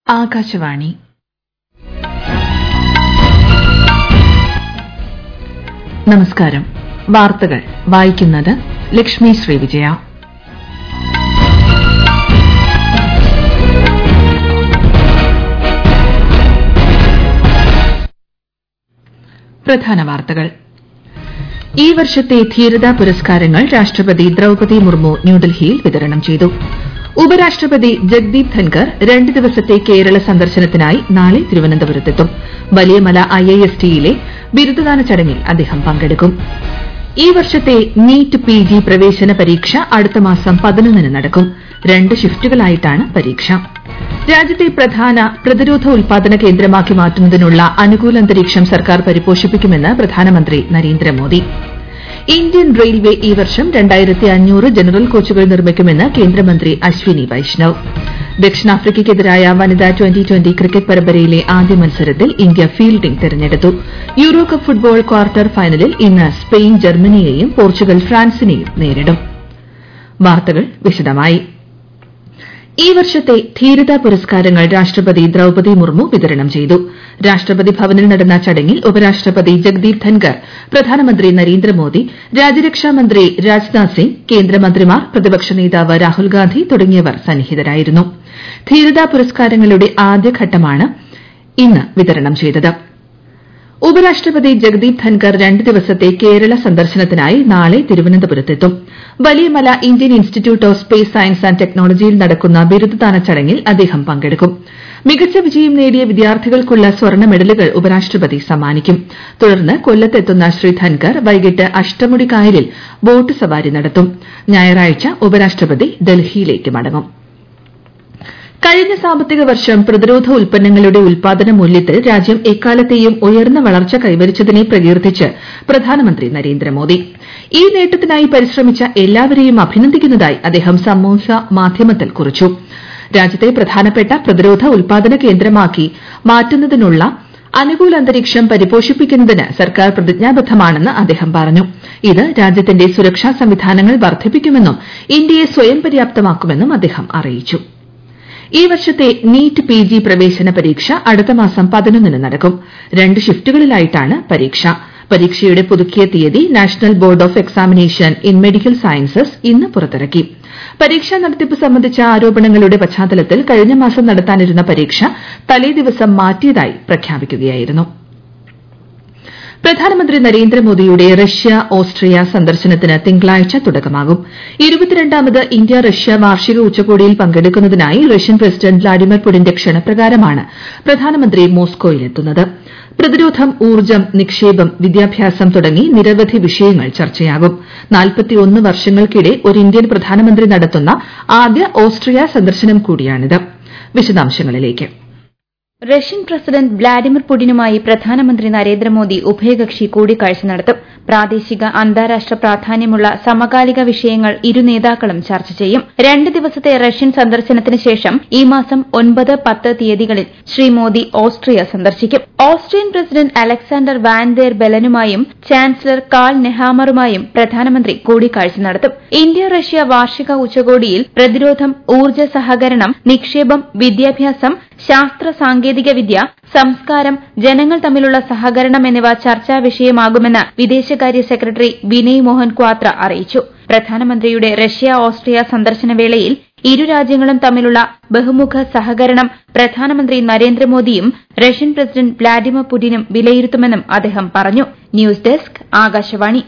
ആകാശവാണി നമസ്കാരം വാർത്തകൾ വായിക്കുന്നത് ലക്ഷ്മി ശ്രീവിജയ പ്രധാന വാർത്തകൾ ഈ വർഷത്തെ ധീരതാ പുരസ്കാരങ്ങൾ രാഷ്ട്രപതി ദ്രൌപതി മുർമു ന്യൂഡൽഹിയിൽ വിതരണം ചെയ്തു ഉപരാഷ്ട്രപതി ജഗ്ദീപ് ധൻകർ രണ്ട് ദിവസത്തെ കേരള സന്ദർശനത്തിനായി നാളെ തിരുവനന്തപുരത്തെത്തും വലിയമല ഐഐഎസ്ടിയിലെ ബിരുദദാന ചടങ്ങിൽ അദ്ദേഹം പങ്കെടുക്കും ഈ വർഷത്തെ നീറ്റ് പിജി പ്രവേശന പരീക്ഷ അടുത്ത മാസം പതിനൊന്നിന് നടക്കും രണ്ട് ഷിഫ്റ്റുകളായിട്ടാണ് പരീക്ഷ രാജ്യത്തെ പ്രധാന പ്രതിരോധ ഉൽപാദന കേന്ദ്രമാക്കി മാറ്റുന്നതിനുള്ള അനുകൂല അന്തരീക്ഷം സർക്കാർ പരിപോഷിപ്പിക്കുമെന്ന് പ്രധാനമന്ത്രി നരേന്ദ്രമോദി ഇന്ത്യൻ റെയിൽവേ ഈ വർഷം ജനറൽ കോച്ചുകൾ നിർമ്മിക്കുമെന്ന് കേന്ദ്രമന്ത്രി അശ്വിനി വൈഷ്ണവ് ദക്ഷിണാഫ്രിക്കയ്ക്കെതിരായ വനിതാ ട്വന്റി ട്വന്റി ക്രിക്കറ്റ് പരമ്പരയിലെ ആദ്യ മത്സരത്തിൽ ഇന്ത്യ ഫീൽഡിംഗ് തെരഞ്ഞെടുത്തു യൂറോ കപ്പ് ഫുട്ബോൾ ക്വാർട്ടർ ഫൈനലിൽ ഇന്ന് സ്പെയിൻ ജർമ്മനിയെയും പോർച്ചുഗൽ ഫ്രാൻസിനെയും നേരിടും വാർത്തകൾ വിശദമായി ഈ വർഷത്തെ ധീരതാ പുരസ്കാരങ്ങൾ രാഷ്ട്രപതി ദ്രൌപതി മുർമു വിതരണം ചെയ്തു രാഷ്ട്രപതി ഭവനിൽ നടന്ന ചടങ്ങിൽ ഉപരാഷ്ട്രപതി ജഗ്ദീപ് ധൻകർ പ്രധാനമന്ത്രി നരേന്ദ്രമോദി രാജ്യരക്ഷാ മന്ത്രി രാജ്നാഥ് സിംഗ് കേന്ദ്രമന്ത്രിമാർ പ്രതിപക്ഷ നേതാവ് രാഹുൽ ഗാന്ധി തുടങ്ങിയവർ സന്നിഹിതരായിരുന്നു ധീരതാ പുരസ്കാരങ്ങളുടെ ആദ്യഘട്ടമാണ് ഇന്ന് വിതരണം ചെയ്തത് ഉപരാഷ്ട്രപതി ജഗ്ദീപ് ധൻകർ രണ്ട് ദിവസത്തെ കേരള സന്ദർശനത്തിനായി നാളെ തിരുവനന്തപുരത്തെത്തും Valiyamala Indian institute of space science and ടെക്നോളജിയിൽ നടക്കുന്ന ബിരുദദാന ചടങ്ങിൽ അദ്ദേഹം പങ്കെടുക്കും മികച്ച വിജയം നേടിയ വിദ്യാർത്ഥികൾക്കുള്ള സ്വർണ്ണ മെഡലുകൾ ഉപരാഷ്ട്രപതി സമ്മാനിക്കും തുടർന്ന് കൊല്ലത്തെത്തുന്ന ശ്രീ ധൻകർ വൈകിട്ട് അഷ്ടമുടി കായലിൽ ബോട്ട് സവാരി നടത്തും ഞായറാഴ്ച ഉപരാഷ്ട്രപതി ഡൽഹിയിലേക്ക് മടങ്ങും കഴിഞ്ഞ സാമ്പത്തിക വർഷം പ്രതിരോധ ഉൽപ്പന്നങ്ങളുടെ ഉൽപാദന മൂല്യത്തിൽ രാജ്യം എക്കാലത്തെയും ഉയർന്ന വളർച്ച കൈവരിച്ചതിനെ പ്രകീർത്തിച്ച് പ്രധാനമന്ത്രി നരേന്ദ്രമോദി ഈ നേട്ടത്തിനായി പരിശ്രമിച്ച എല്ലാവരെയും അഭിനന്ദിക്കുന്നതായി അദ്ദേഹം സമൂഹ മാധ്യമത്തിൽ കുറിച്ചു രാജ്യത്തെ പ്രധാനപ്പെട്ട പ്രതിരോധ ഉൽപാദന കേന്ദ്രമാക്കി മാറ്റുന്നതിനുള്ള അനുകൂല അന്തരീക്ഷം പരിപോഷിപ്പിക്കുന്നതിന് സർക്കാർ പ്രതിജ്ഞാബദ്ധമാണെന്ന് അദ്ദേഹം പറഞ്ഞു ഇത് രാജ്യത്തിന്റെ സുരക്ഷാ സംവിധാനങ്ങൾ വർദ്ധിപ്പിക്കുമെന്നും ഇന്ത്യയെ സ്വയം പര്യാപ്തമാക്കുമെന്നും അദ്ദേഹം അറിയിച്ചു ഈ വർഷത്തെ നീറ്റ് പിജി പ്രവേശന പരീക്ഷ അടുത്ത മാസം പതിനൊന്നിന് നടക്കും രണ്ട് ഷിഫ്റ്റുകളിലായിട്ടാണ് പരീക്ഷ പരീക്ഷയുടെ പുതുക്കിയ തീയതി national board of examination in medical sciences ഇന്ന് പുറത്തിറക്കി പരീക്ഷാ നടത്തിപ്പ് സംബന്ധിച്ച ആരോപണങ്ങളുടെ പശ്ചാത്തലത്തിൽ കഴിഞ്ഞ മാസം നടത്താനിരുന്ന പരീക്ഷ തലേദിവസം മാറ്റിയതായി പ്രഖ്യാപിക്കുകയായിരുന്നു പ്രധാനമന്ത്രി നരേന്ദ്രമോദിയുടെ റഷ്യ ഓസ്ട്രിയ സന്ദർശനത്തിന് തിങ്കളാഴ്ച തുടക്കമാകും ഇരുപത്തിരണ്ടാമത് ഇന്ത്യ റഷ്യ വാർഷിക ഉച്ചകോടിയിൽ പങ്കെടുക്കുന്നതിനായി റഷ്യൻ പ്രസിഡന്റ് വ്ളാഡിമിർ പുടിന്റെ ക്ഷണപ്രകാരമാണ് പ്രധാനമന്ത്രി മോസ്കോയിലെത്തുന്നത് പ്രതിരോധം ഊർജ്ജം നിക്ഷേപം വിദ്യാഭ്യാസം തുടങ്ങി നിരവധി വിഷയങ്ങൾ ചർച്ചയാകും നാൽപ്പത്തിയൊന്ന് വർഷങ്ങൾക്കിടെ ഒരു ഇന്ത്യൻ പ്രധാനമന്ത്രി നടത്തുന്ന ആദ്യ ഓസ്ട്രിയ സന്ദർശനം കൂടിയാണിത് വിശദാംശങ്ങളിലേക്ക് റഷ്യൻ പ്രസിഡന്റ് വ്ളാഡിമിർ പുടിനുമായി പ്രധാനമന്ത്രി നരേന്ദ്രമോദി ഉഭയകക്ഷി കൂടിക്കാഴ്ച നടത്തും പ്രാദേശിക അന്താരാഷ്ട്ര പ്രാധാന്യമുള്ള സമകാലിക വിഷയങ്ങൾ ഇരു നേതാക്കളും ചർച്ച ചെയ്യും രണ്ട് ദിവസത്തെ റഷ്യൻ സന്ദർശനത്തിന് ശേഷം ഈ മാസം ഒൻപത് പത്ത് തീയതികളിൽ ശ്രീ മോദി ഓസ്ട്രിയ സന്ദർശിക്കും ഓസ്ട്രിയൻ പ്രസിഡന്റ് അലക്സാണ്ടർ വാൻദേർ ബെലനുമായും ചാൻസലർ കാൾ നെഹാമറുമായും പ്രധാനമന്ത്രി കൂടിക്കാഴ്ച നടത്തും ഇന്ത്യ റഷ്യ വാർഷിക ഉച്ചകോടിയിൽ പ്രതിരോധം ഊർജ്ജ സഹകരണം നിക്ഷേപം വിദ്യാഭ്യാസം ശാസ്ത്ര സാങ്കേതിക വിദ്യ സംസ്കാരം ജനങ്ങൾ തമ്മിലുള്ള സഹകരണം എന്നിവ ചർച്ചാ വിഷയമാകുമെന്ന് വിദേശകാര്യ സെക്രട്ടറി വിനയ് മോഹൻ ക്വാത്ര അറിയിച്ചു പ്രധാനമന്ത്രിയുടെ റഷ്യ ഓസ്ട്രിയ സന്ദർശന വേളയിൽ ഇരു രാജ്യങ്ങളും തമ്മിലുള്ള ബഹുമുഖ സഹകരണം പ്രധാനമന്ത്രി നരേന്ദ്രമോദിയും റഷ്യൻ പ്രസിഡന്റ് വ്ളാഡിമിർ പുടിനും വിലയിരുത്തുമെന്നും അദ്ദേഹം പറഞ്ഞു news desk Akashvani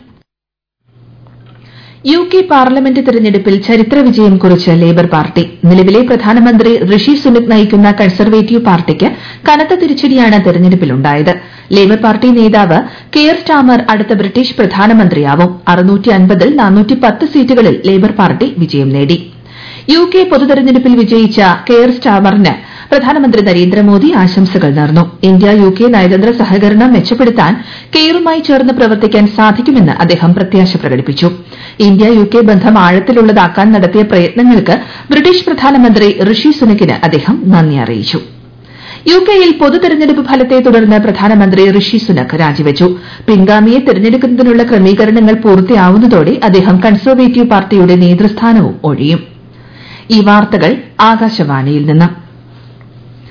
U K parliament തെരഞ്ഞെടുപ്പിൽ ചരിത്ര വിജയം കുറിച്ച് ലേബർ പാർട്ടി നിലവിലെ പ്രധാനമന്ത്രി ഋഷി സുനക് നയിക്കുന്ന കൺസർവേറ്റീവ് പാർട്ടിക്ക് കനത്ത തിരിച്ചടിയാണ് തെരഞ്ഞെടുപ്പിലുണ്ടായത് ലേബർ പാർട്ടി നേതാവ് കെയർ സ്റ്റാമർ അടുത്ത ബ്രിട്ടീഷ് പ്രധാനമന്ത്രിയാവും ൽ സീറ്റുകളിൽ ലേബർ പാർട്ടി വിജയം നേടി യു കെ പൊതുതെരഞ്ഞെടുപ്പിൽ വിജയിച്ച കെയർ സ്റ്റാമറിന് പ്രധാനമന്ത്രി നരേന്ദ്രമോദി ആശംസകൾ നേർന്നു ഇന്ത്യ യു കെ നയതന്ത്ര സഹകരണം മെച്ചപ്പെടുത്താൻ കെയറുമായി ചേർന്ന് പ്രവർത്തിക്കാൻ സാധിക്കുമെന്ന് അദ്ദേഹം പ്രത്യാശ പ്രകടിപ്പിച്ചു ഇന്ത്യ യു കെ ബന്ധം ആഴത്തിലുള്ളതാക്കാൻ നടത്തിയ പ്രയത്നങ്ങൾക്ക് ബ്രിട്ടീഷ് പ്രധാനമന്ത്രി ഋഷി സുനക്കിന് അദ്ദേഹം നന്ദി അറിയിച്ചു യു കെയിൽ പൊതുതെരഞ്ഞെടുപ്പ് ഫലത്തെ തുടർന്ന് പ്രധാനമന്ത്രി ഋഷി സുനക് രാജിവച്ചു പിൻഗാമിയെ തെരഞ്ഞെടുക്കുന്നതിനുള്ള ക്രമീകരണങ്ങൾ പൂർത്തിയാവുന്നതോടെ അദ്ദേഹം കൺസർവേറ്റീവ് പാർട്ടിയുടെ നേതൃസ്ഥാനവും ഒഴിയും ഈ വാർത്തകൾ ആകാശവാണിയിൽ നിന്ന്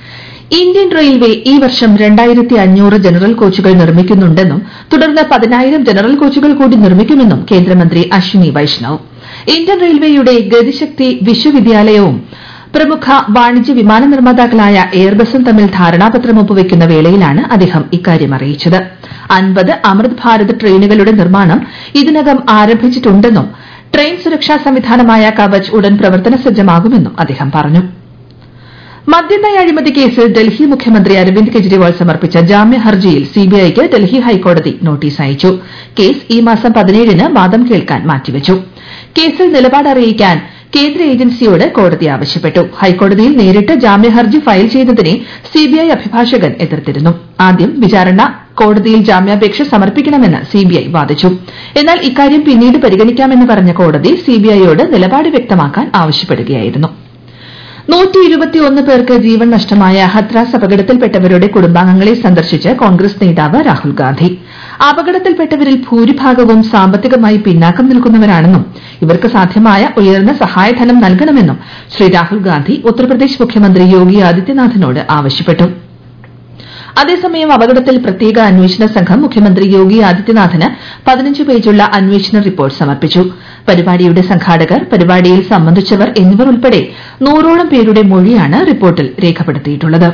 ഇന്ത്യൻ റെയിൽവേ ഈ വർഷം രണ്ടായിരത്തി അഞ്ഞൂറ് ജനറൽ കോച്ചുകൾ നിർമ്മിക്കുന്നുണ്ടെന്നും തുടർന്ന് പതിനായിരം ജനറൽ കോച്ചുകൾ കൂടി നിർമ്മിക്കുമെന്നും കേന്ദ്രമന്ത്രി അശ്വിനി വൈഷ്ണവ് ഇന്ത്യൻ റെയിൽവേയുടെ ഗതിശക്തി വിശ്വവിദ്യാലയവും പ്രമുഖ വാണിജ്യ വിമാന നിർമ്മാതാക്കളായ എയർബസും തമ്മിൽ ധാരണാപത്രം ഒപ്പുവയ്ക്കുന്ന വേളയിലാണ് അദ്ദേഹം ഇക്കാര്യം അറിയിച്ചത് അൻപത് അമൃത് ഭാരത് ട്രെയിനുകളുടെ നിർമ്മാണം ഇതിനകം ആരംഭിച്ചിട്ടുണ്ടെന്നും ട്രെയിൻ സുരക്ഷാ സംവിധാനമായ കവച് ഉടൻ പ്രവർത്തന സജ്ജമാകുമെന്നും അദ്ദേഹം പറഞ്ഞു മദ്യനയ അഴിമതി കേസിൽ ഡൽഹി മുഖ്യമന്ത്രി അരവിന്ദ് കെജ്രിവാൾ സമർപ്പിച്ച ജാമ്യ ഹർജിയിൽ സിബിഐക്ക് ഡൽഹി ഹൈക്കോടതി നോട്ടീസ് അയച്ചു കേസ് ഈ മാസം പതിനേഴിന് വാദം കേൾക്കാൻ മാറ്റിവച്ചു കേസിൽ നിലപാട് അറിയിക്കാൻ കേന്ദ്ര ഏജൻസിയോട് കോടതി ആവശ്യപ്പെട്ടു ഹൈക്കോടതിയിൽ നേരിട്ട് ജാമ്യഹർജി ഫയൽ ചെയ്തതിനെ സിബിഐ അഭിഭാഷകൻ എതിർത്തിരുന്നു ആദ്യം വിചാരണ കോടതിയിൽ ജാമ്യാപേക്ഷ സമർപ്പിക്കണമെന്ന് സിബിഐ വാദിച്ചു എന്നാൽ ഇക്കാര്യം പിന്നീട് പരിഗണിക്കാമെന്ന് പറഞ്ഞ കോടതി സിബിഐയോട് നിലപാട് വ്യക്തമാക്കാൻ ആവശ്യപ്പെടുകയായിരുന്നു പേർക്ക് ജീവൻ നഷ്ടമായ ഹത്രാസ് അപകടത്തിൽപ്പെട്ടവരുടെ കുടുംബാംഗങ്ങളെ സന്ദർശിച്ച് കോൺഗ്രസ് നേതാവ് രാഹുൽ ഗാന്ധി അപകടത്തിൽപ്പെട്ടവരിൽ ഭൂരിഭാഗവും സാമ്പത്തികമായി പിന്നാക്കം നിൽക്കുന്നവരാണെന്നും ഇവർക്ക് സാധ്യമായ ഉയർന്ന സഹായധനം നൽകണമെന്നും ശ്രീ രാഹുൽ ഗാന്ധി ഉത്തർപ്രദേശ് മുഖ്യമന്ത്രി യോഗി ആദിത്യനാഥിനോട് ആവശ്യപ്പെട്ടു അതേസമയം അപകടത്തിൽ പ്രത്യേക അന്വേഷണ സംഘം മുഖ്യമന്ത്രി യോഗി ആദിത്യനാഥിന് പതിനഞ്ച് പേജുള്ള അന്വേഷണ റിപ്പോർട്ട് സമർപ്പിച്ചു പരിപാടിയുടെ സംഘാടകർ പരിപാടിയിൽ സംബന്ധിച്ചവർ എന്നിവർ ഉൾപ്പെടെ നൂറോളം പേരുടെ മൊഴിയാണ് റിപ്പോർട്ടിൽ രേഖപ്പെടുത്തിയിട്ടുള്ളത്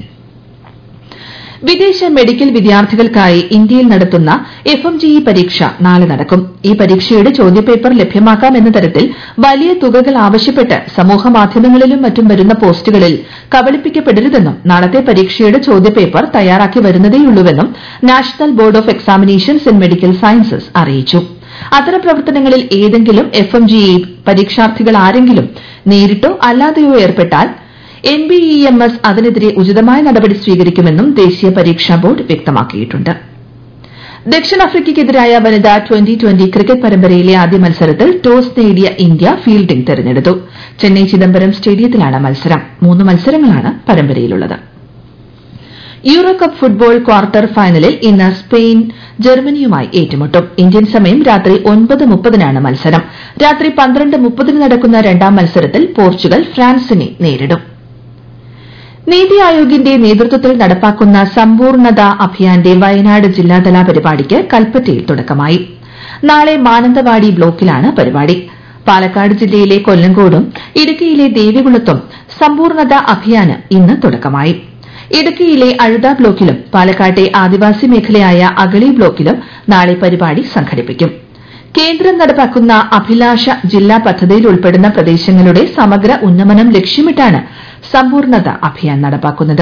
വിദേശ മെഡിക്കൽ വിദ്യാർത്ഥികൾക്കായി ഇന്ത്യയിൽ നടത്തുന്ന എഫ് എം ജി ഇ പരീക്ഷ നാളെ നടക്കും ഈ പരീക്ഷയുടെ ചോദ്യപേപ്പർ ലഭ്യമാക്കാം എന്ന തരത്തിൽ വലിയ തുകകൾ ആവശ്യപ്പെട്ട് സമൂഹമാധ്യമങ്ങളിലും മറ്റും വരുന്ന പോസ്റ്റുകളിൽ കബളിപ്പിക്കപ്പെടരുതെന്നും നാളത്തെ പരീക്ഷയുടെ ചോദ്യപേപ്പർ തയ്യാറാക്കി വരുന്നതേയുള്ളൂവെന്നും national board of examinations in medical sciences അറിയിച്ചു അത്തരം പ്രവർത്തനങ്ങളിൽ ഏതെങ്കിലും എഫ് എം ജി ഇ പരീക്ഷാർത്ഥികൾ ആരെങ്കിലും നേരിട്ടോ അല്ലാതെയോ ഏർപ്പെട്ടാൽ N B E M S അതിനെതിരെ ഉചിതമായ നടപടി സ്വീകരിക്കുമെന്നും ദേശീയ പരീക്ഷാ ബോർഡ് വ്യക്തമാക്കിയിട്ടുണ്ട് ദക്ഷിണാഫ്രിക്കയ്ക്കെതിരായ വനിതാ ട്വന്റി ട്വന്റി ക്രിക്കറ്റ് പരമ്പരയിലെ ആദ്യ മത്സരത്തിൽ ടോസ് നേടിയ ഇന്ത്യ ഫീൽഡിംഗ് തെരഞ്ഞെടുത്തു ചെന്നൈ ചിദംബരം സ്റ്റേഡിയത്തിലാണ് മത്സരം മൂന്ന് മത്സരങ്ങളാണ് പരമ്പരയിലുള്ളത് യൂറോ കപ്പ് ഫുട്ബോൾ ക്വാർട്ടർ ഫൈനലിൽ ഇന്ന് സ്പെയിൻ ജർമ്മനിയുമായി ഏറ്റുമുട്ടും ഇന്ത്യൻ സമയം രാത്രി ഒൻപത് മുപ്പതിനാണ് മത്സരം രാത്രി പന്ത്രണ്ട് മുപ്പതിന് നടക്കുന്ന രണ്ടാം മത്സരത്തിൽ പോർച്ചുഗൽ ഫ്രാൻസിനെ നേരിടും നീതി ആയോഗിന്റെ നേതൃത്വത്തിൽ നടപ്പാക്കുന്ന സമ്പൂർണത അഭിയാന്റെ വയനാട് ജില്ലാതല പരിപാടിക്ക് കൽപ്പറ്റയിൽ തുടക്കമായി നാളെ മാനന്തവാടി ബ്ലോക്കിലാണ് പരിപാടി പാലക്കാട് ജില്ലയിലെ കൊല്ലങ്കോടും ഇടുക്കിയിലെ ദേവികുളത്തും സമ്പൂർണത അഭിയാന് ഇന്ന് തുടക്കമായി ഇടുക്കിയിലെ അഴുത ബ്ലോക്കിലും പാലക്കാട്ടെ ആദിവാസി മേഖലയായ അഗളി ബ്ലോക്കിലും നാളെ പരിപാടി സംഘടിപ്പിക്കും കേന്ദ്രം നടപ്പാക്കുന്ന അഭിലാഷ ജില്ലാ പദ്ധതിയിൽ ഉൾപ്പെടുന്ന പ്രദേശങ്ങളുടെ സമഗ്ര ഉന്നമനം ലക്ഷ്യമിട്ടാണ് സമ്പൂർണത അഭിയാൻ നടപ്പാക്കുന്നത്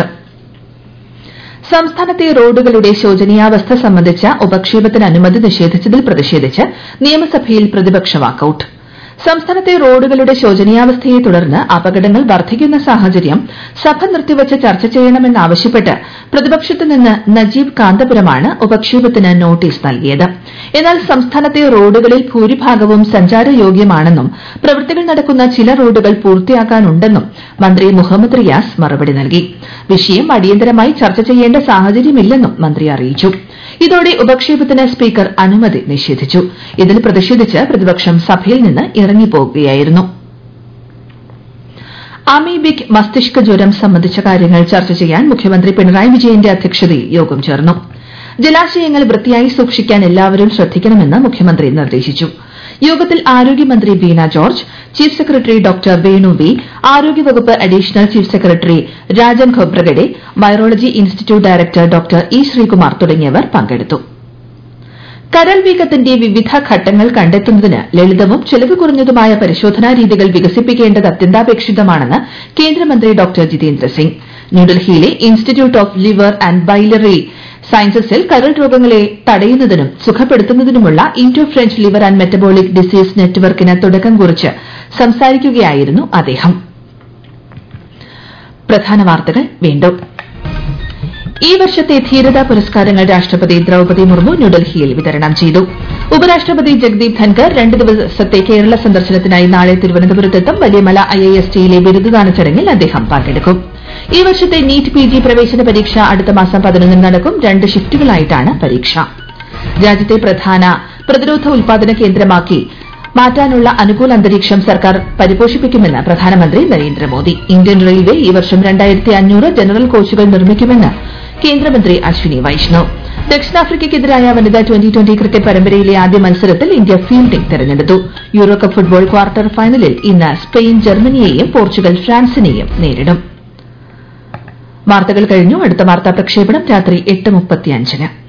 സംസ്ഥാനത്തെ റോഡുകളുടെ ശോചനീയാവസ്ഥ സംബന്ധിച്ച ഉപക്ഷേപത്തിന് അനുമതി നിഷേധിച്ചതിൽ പ്രതിഷേധിച്ച് നിയമസഭയിൽ പ്രതിപക്ഷ വാക്കൌട്ട് സംസ്ഥാനത്തെ റോഡുകളുടെ ശോചനീയാവസ്ഥയെ തുടർന്ന് അപകടങ്ങൾ വർദ്ധിക്കുന്ന സാഹചര്യം സഭ നിർത്തിവച്ച് ചർച്ച ചെയ്യണമെന്നാവശ്യപ്പെട്ട് പ്രതിപക്ഷത്തു നിന്ന് നജീബ് കാന്തപുരമാണ് ഉപക്ഷേപത്തിന് നോട്ടീസ് നൽകിയത് എന്നാൽ സംസ്ഥാനത്തെ റോഡുകളിൽ ഭൂരിഭാഗവും സഞ്ചാരയോഗ്യമാണെന്നും പ്രവൃത്തികൾ നടക്കുന്ന ചില റോഡുകൾ പൂർത്തിയാക്കാനുണ്ടെന്നും മന്ത്രി മുഹമ്മദ് റിയാസ് മറുപടി നൽകി വിഷയം അടിയന്തരമായി ചർച്ച ചെയ്യേണ്ട സാഹചര്യമില്ലെന്നും മന്ത്രി അറിയിച്ചു ഇതോടെ ഉപക്ഷേപത്തിന് സ്പീക്കർ അനുമതി നിഷേധിച്ചു ഇതിൽ പ്രതിഷേധിച്ച് പ്രതിപക്ഷം സഭയിൽ നിന്ന് ഇറങ്ങിപ്പോകുകയായിരുന്നു അമീബിക് മസ്തിഷ്ക ജ്വരം സംബന്ധിച്ച കാര്യങ്ങൾ ചർച്ച ചെയ്യാൻ മുഖ്യമന്ത്രി പിണറായി വിജയന്റെ അധ്യക്ഷതയിൽ യോഗം ചേർന്നു ജലാശയങ്ങൾ വൃത്തിയായി സൂക്ഷിക്കാൻ എല്ലാവരും ശ്രദ്ധിക്കണമെന്ന് മുഖ്യമന്ത്രി നിർദ്ദേശിച്ചു യോഗത്തിൽ ആരോഗ്യമന്ത്രി Veena George chief secretary doctor Venu B ആരോഗ്യവകുപ്പ് additional chief secretary Rajan Khobragade virology institute director doctor E Sreekumar തുടങ്ങിയവർ പങ്കെടുത്തു കരൾ വീക്കത്തിന്റെ വിവിധ ഘട്ടങ്ങൾ കണ്ടെത്തുന്നതിന് ലളിതവും ചെലവ് കുറഞ്ഞതുമായ പരിശോധനാ രീതികൾ വികസിപ്പിക്കേണ്ടത് അത്യന്താപേക്ഷിതമാണെന്ന് കേന്ദ്രമന്ത്രി ഡോക്ടർ ജിതേന്ദ്ര സിംഗ് ന്യൂഡൽഹിയിലെ institute of liver and biliary സയൻസസിൽ കരൾ രോഗങ്ങളെ തടയുന്നതിനും സുഖപ്പെടുത്തുന്നതിനുമുള്ള Indo French liver and metabolic disease നെറ്റ്വർക്കിന് തുടക്കം കുറിച്ച് സംസാരിക്കുകയായിരുന്നു അദ്ദേഹം പ്രധാന വാർത്തകൾ വീണ്ടും ഈ വർഷത്തെ ധീരതാ പുരസ്കാരങ്ങൾ രാഷ്ട്രപതി ദ്രൌപതി മുർമു ന്യൂഡൽഹിയിൽ വിതരണം ചെയ്തു ഉപരാഷ്ട്രപതി ജഗ്ദീപ് ധൻകർ രണ്ട് ദിവസത്തെ കേരള സന്ദർശനത്തിനായി നാളെ തിരുവനന്തപുരത്തെത്തും വലിയമല ഐഐഎസ് ടിയിലെ ബിരുദദാന ചടങ്ങിൽ അദ്ദേഹം പങ്കെടുക്കും ഈ വർഷത്തെ നീറ്റ് പിജി പ്രവേശന പരീക്ഷ അടുത്ത മാസം പതിനൊന്നിന് നടക്കും രണ്ട് ഷിഫ്റ്റുകളായിട്ടാണ് പരീക്ഷ രാജ്യത്തെ പ്രധാന പ്രതിരോധ ഉൽപാദന കേന്ദ്രമാക്കി മാറ്റാനുള്ള അനുകൂല അന്തരീക്ഷം സർക്കാർ പരിപോഷിപ്പിക്കുമെന്ന് പ്രധാനമന്ത്രി നരേന്ദ്രമോദി ഇന്ത്യൻ റെയിൽവേ ഈ വർഷം രണ്ടായിരത്തി അഞ്ഞൂറ് ജനറൽ കോച്ചുകൾ നിർമ്മിക്കുമെന്ന് കേന്ദ്രമന്ത്രി അശ്വിനി വൈഷ്ണവ് ദക്ഷിണാഫ്രിക്കയ്ക്കെതിരായ വനിതാ ട്വന്റി ട്വന്റി ക്രിക്കറ്റ് പരമ്പരയിലെ ആദ്യ മത്സരത്തിൽ ഇന്ത്യ ഫീൽഡിംഗ് തെരഞ്ഞെടുത്തു യൂറോ കപ്പ് ഫുട്ബോൾ ക്വാർട്ടർ ഫൈനലിൽ ഇന്ന് സ്പെയിൻ ജർമ്മനിയെയും പോർച്ചുഗൽ ഫ്രാൻസിനെയും നേരിടും വാർത്തകൾ കഴിഞ്ഞു അടുത്ത വാർത്താ പ്രക്ഷേപണം രാത്രി എട്ട് മുപ്പത്തിയഞ്ചിന്